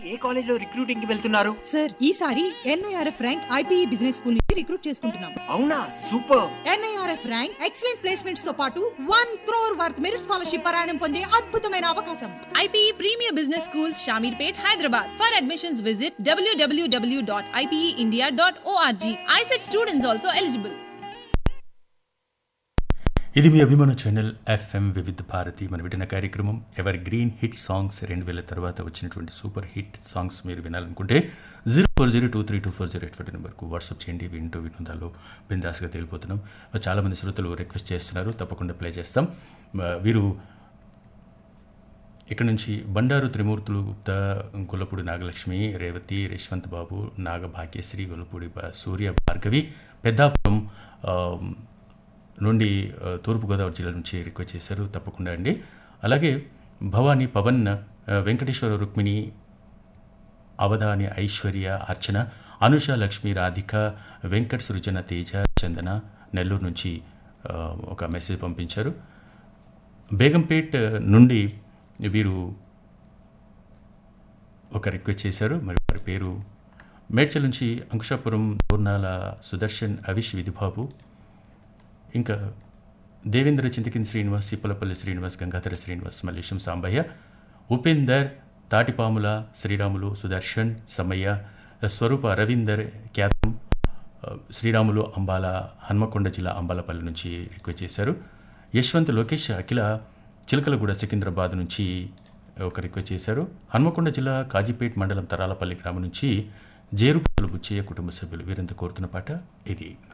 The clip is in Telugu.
ఏ కాలేజ్ లో రిక్రూటింగ్ కి వెళ్తున్నారు సార్ ఈసారి NIRF rank IPE business school నుంచి రిక్రూట్ చేసుకుంటున్నాం అవునా super NIRF rank excellent placements తో పాటు one crore worth merit scholarship ప్రయాణం పొందే అద్భుతమైన అవకాశం IPE Premier Business Schools, Shamirpet, Hyderabad. For admissions, visit www.ipeindia.org. ISET students also eligible. ఇది మీ అభిమాన ఛానల్ ఎఫ్ఎం వివిధ భారతి మన వింటున్న కార్యక్రమం ఎవర్ గ్రీన్ హిట్ సాంగ్స్ రెండు వేల తర్వాత వచ్చినటువంటి సూపర్ హిట్ సాంగ్స్ మీరు వినాలనుకుంటే zero four zero two three two four zero eight five నెంబర్కు వాట్సాప్ చేయండి వింటూ వినోదాలు బిందాస్గా తేలిపోతున్నాం మరి చాలామంది శ్రోతలు రిక్వెస్ట్ చేస్తున్నారు తప్పకుండా ప్లే చేస్తాం మ- వీరు ఇక్కడ నుంచి బండారు త్రిమూర్తులు గుప్తా గొల్లపూడి నాగలక్ష్మి రేవతి రేష్వంత్ బాబు నాగభాగ్యశ్రీ గొల్లపూడి బా- సూర్య భార్గవి పెద్దాపురం ఆ, నుండి ఆ, తూర్పుగోదావరి జిల్లా నుంచి రిక్వెస్ట్ చేశారు తప్పకుండా అండి అలాగే భవానీ పవన్ ఆ, వెంకటేశ్వర రుక్మిణి అవధాని ఐశ్వర్య అర్చన అనుష లక్ష్మి రాధిక వెంకట్ సృజన తేజ చందన నెల్లూరు నుంచి ఆ, ఒక మెసేజ్ పంపించారు బేగంపేట్ నుండి వీరు ఒక రిక్వెస్ట్ చేశారు మరి వారి పేరు మేడ్చల్ నుంచి అంకుశాపురం దూర్నాల సుదర్శన్ అవిష్ విధిబాబు ఇంకా దేవేంద్ర చింతకింది శ్రీనివాస్ సిప్పలపల్లి శ్రీనివాస్ గంగాధర శ్రీనివాస్ మల్లేశం సాంబయ్య ఉపేందర్ తాటిపాముల శ్రీరాములు సుదర్శన్ సమయ్య స్వరూప రవీందర్ ఖ్యాతం ఆ, శ్రీరాములు అంబాల హన్మకొండ జిల్లా అంబాలపల్లి నుంచి రిక్వెస్ట్ చేశారు యశ్వంత్ లోకేష్ అఖిల చిలకలగూడ సికింద్రాబాద్ నుంచి ఒక రిక్వెస్ట్ చేశారు హన్మకొండ జిల్లా కాజీపేట్ మండలం తరాలపల్లి గ్రామం నుంచి జేరుపల్లి బుచ్చయ్య కుటుంబ సభ్యులు వీరంతా కోరుతున్న పాట ఇది